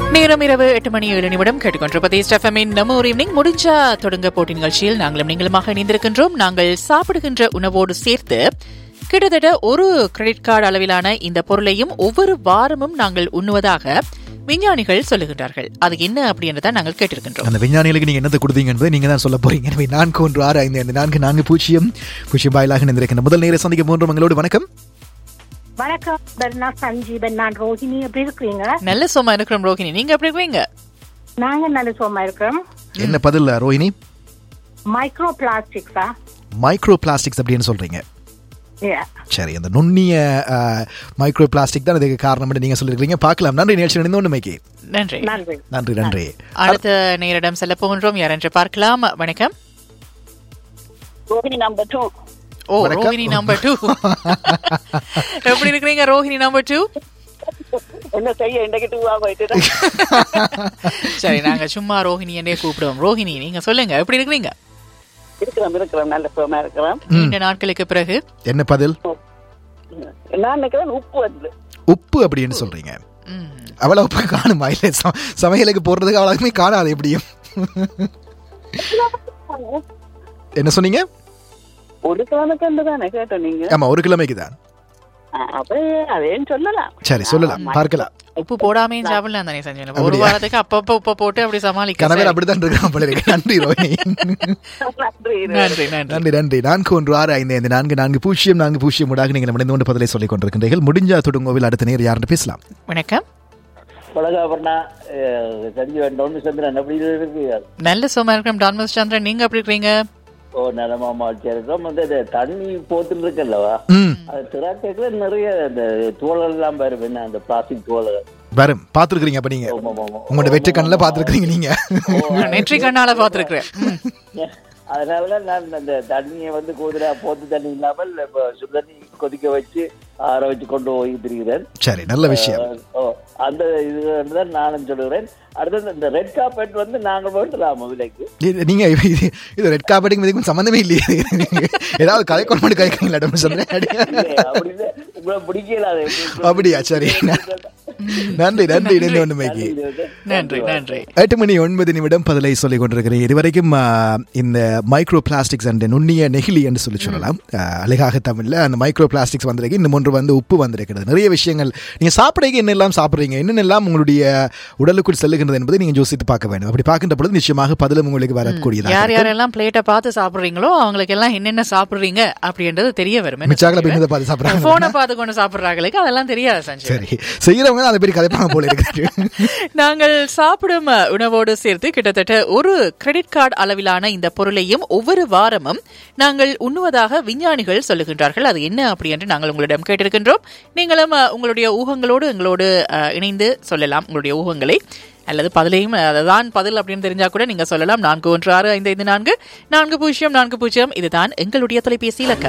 நேரம் இரவு எட்டு மணி ஏழு நிமிடம் கேட்டுக்கொண்டிருப்பது ஸ்டெஃபமின் நம்ம ஒரு ஈவினிங் முடிஞ்சா தொடங்க போட்டி நிகழ்ச்சியில் நாங்களும் நீங்களுமாக இணைந்திருக்கின்றோம் நாங்கள் சாப்பிடுகின்ற உணவோடு சேர்த்து கிட்டத்தட்ட ஒரு கிரெடிட் கார்டு அளவிலான இந்த பொருளையும் ஒவ்வொரு வாரமும் நாங்கள் உண்ணுவதாக விஞ்ஞானிகள் சொல்லுகின்றார்கள் அது என்ன அப்படின்றத நாங்கள் கேட்டிருக்கின்றோம் அந்த விஞ்ஞானிகளுக்கு நீங்க என்னத்தை கொடுத்தீங்க என்பதை நீங்க தான் சொல்ல போறீங்க எனவே நான்கு ஒன்று ஆறு ஐந்து ஐந்து நான்கு நான்கு பூஜ்ஜியம் பூஜ்ஜியம் பாயிலாக நின்றிருக்கின்ற முதல் நேர சந்திக்க மூன்று உங்களோடு வணக்கம் வணக்கம் பெர்னா சஞ்சீவன் நான் ரோஹிணி எப்படி இருக்கிறீங்க நல்ல சோமா இருக்கிறோம் ரோஹிணி நீங்க எப்படி இருக்கீங்க நாங்க நல்ல சோமா இருக்கிறோம் என்ன பதில் ரோஹிணி மைக்ரோ பிளாஸ்டிக்ஸா மைக்ரோ பிளாஸ்டிக்ஸ் அப்படின்னு சொல்றீங்க Yeah. சரி அந்த நுண்ணிய மைக்ரோ பிளாஸ்டிக் தான் இதுக்கு காரணம் நீங்க சொல்லிருக்கீங்க பார்க்கலாம் நன்றி நிகழ்ச்சி நினைந்து ஒன்றுமைக்கு நன்றி நன்றி நன்றி நன்றி அடுத்த நேரிடம் செல்ல போகின்றோம் யார் என்று பார்க்கலாம் வணக்கம் ரோஹிணி நம்பர் டூ ஓ வணக்கம். ரோஹிணி நம்பர் டூ எப்படி இருக்கிறீங்க ரோஹிணி நம்பர் டூ என்ன செய்ய இன்றைக்கு டூவா போயிட்டு சரி நாங்க சும்மா ரோஹிணி என்னே கூப்பிடுவோம் ரோஹிணி நீங்க சொல்லுங்க எப்படி இருக்கிறீங்க இருக்கிறோம் இருக்கிறோம் நல்ல சுகமா இருக்கிறோம் நீண்ட நாட்களுக்கு பிறகு என்ன பதில் நான் நினைக்கிறேன் உப்பு வந்து உப்பு அப்படின்னு சொல்றீங்க ம், அவ்வளவு உப்பு காணுமா இல்ல ச- சமையலுக்கு போடுறதுக்கு அவ்வளவுமே காணாது எப்படியும் என்ன சொன்னீங்க ஒரு கிழமைக்கு தானே கேட்டோம் நீங்க ஆமா ஒரு கிழமைக்கு தான் ஆ, அப்படியே அதேன்னு சொல்லலாம் சரி சொல்லலாம் பார்க்கலாம் உப்பு போடாமே சாப்பிடலாம் தானே சஞ்சய் ஒரு அப்படியா? வாரத்துக்கு அப்பப்ப உப்பை போட்டு அப்படி சமாளிக்க கணவர் சரி. அப்படித்தான் இருக்கான் போல இருக்கு நன்றி ரோஹிணி நன்றி நன்றி நன்றி நன்றி நன்றி நான்கு ஒன்று ஆறு ஐந்து ஐந்து நான்கு நான்கு பூஜ்ஜியம் நான்கு பூஜ்ஜியம் ஊடாக நீங்கள் மனித ஒன்று பதிலை சொல்லிக் கொண்டிருக்கின்றீர்கள் முடிஞ்சா தொடுங்கோவில் அடுத்த நேர் யாருன்னு பேசலாம் வணக்கம் உலகாபரணா செஞ்சு வேண்டோம்னு சந்திரன் அப்படி இருக்கு நல்ல சோமா இருக்கிறோம் டான்மஸ் சந்திரன் நீங்க எப்படி இருக்கிறீங்க ஓ நலமா மாட்சியா இருக்கோம் வந்து இந்த தண்ணி போத்துன்னு இருக்குல்லவா ம் அது திராட்சைக்குள்ள நிறைய அந்த தோல்கள் எல்லாம் வரும் என்ன அந்த பிளாஸ்டிக் தோல்கள் வரும் பார்த்துருக்கீங்க அப்ப நீங்க ஆமா, ஆமா, ஆமா. உங்களோட வெற்றி கண்ணில் பார்த்துருக்கீங்க நீங்க நெற்றி கண்ணால பாத்துருக்கிறேன் அதனால நான் அந்த தண்ணியை வந்து கூடுதலா போத்து தண்ணி இல்லாமல் இப்ப சுடு தண்ணி கொதிக்க வச்சு ஆற வச்சு கொண்டு போய் திரிகிறேன் சரி நல்ல விஷயம் ஓ அந்த இது தான் நானும் சொல்லுகிறேன் அடுத்தது இந்த ரெட் கார்பெட் வந்து நாங்கள் வேண்டலாமா விலைக்கு இது- நீங்க இது இது ரெட் கார்பெட்டிங் இதுக்கும் சம்மந்தமே இல்லையே ஏதாவது கதை கொண்டு மட்டும் கதைக்கிறீங்களா அப்படின்னு சொல்றேன் இல்லையே, அப்படி இல்லை. உங்களை பிடிக்கல அது. அப்படியா சரி நன்றி நன்றி நன்றி ஒன்றுமைக்கு நன்றி நன்றி எட்டு மணி ஒன்பது நிமிடம் பதிலை சொல்லிக் கொண்டிருக்கிறேன் இதுவரைக்கும் ஆ, இந்த மைக்ரோ பிளாஸ்டிக்ஸ் அண்ட் நுண்ணிய நெகிழி என்று சொல்லி சொல்லலாம் ஆ, அழகாக தமிழ்ல அந்த மைக்ரோ பிளாஸ்டிக்ஸ் வந்திருக்கு இன்னும் ஒன்று வந்து உப்பு வந்திருக்கிறது நிறைய விஷயங்கள் நீங்க சாப்பிடுறீங்க என்னெல்லாம் சாப்பிடுறீங்க என்னென்னலாம் உங்களுடைய உடலுக்குள் செல்லுகின்றது என்பதை நீங்க யோசித்து பார்க்க வேண்டும் அப்படி பார்க்கின்ற பொழுது நிச்சயமாக பதிலும் உங்களுக்கு வரக்கூடியதாக யார் இருக்கும். யாரெல்லாம் பிளேட்டை பார்த்து சாப்பிடுறீங்களோ அவங்களுக்கு எல்லாம் என்னென்ன சாப்பிடுறீங்க அப்படின்றது தெரிய வரும் என்ன மிச்சாகல சஞ்சய்? போய் இதை பார்த்து சாப்பிடுறாங்க போனை பார்த்து கொண்டு சாப்பிடுறாங்களுக்கு அதெல்லாம் தெரியாது சஞ்சய் சரி செய்யறவங்க தான் அதை பேர் கதைப்பாங்க போல இருக்கு நாங்கள் சாப்பிடும் அஹ், உணவோடு சேர்த்து கிட்டத்தட்ட ஒரு கிரெடிட் கார்டு அளவிலான இந்த பொருளையும் ஒவ்வொரு வாரமும் நாங்கள் உண்ணுவதாக விஞ்ஞானிகள் சொல்லுகின்றார்கள் அது என்ன அப்படி என்று நாங்கள் உங்களிடம் கேட்டிருக்கின்றோம் நீங்களும் அஹ், உங்களுடைய ஊகங்களோடு எங்களோடு அஹ், இணைந்து சொல்லலாம் உங்களுடைய ஊகங்களை அல்லது பதிலையும் அஹ், அதுதான் பதில் அப்படின்னு தெரிஞ்சா கூட நீங்க சொல்லலாம் நான்கு ஒன்று ஆறு ஐந்து ஐந்து நான்கு நான்கு பூஜ்ஜியம் நான்கு பூஜ்ஜியம் இதுதான் எங்களுடைய தொலைபேசி இலக்கம்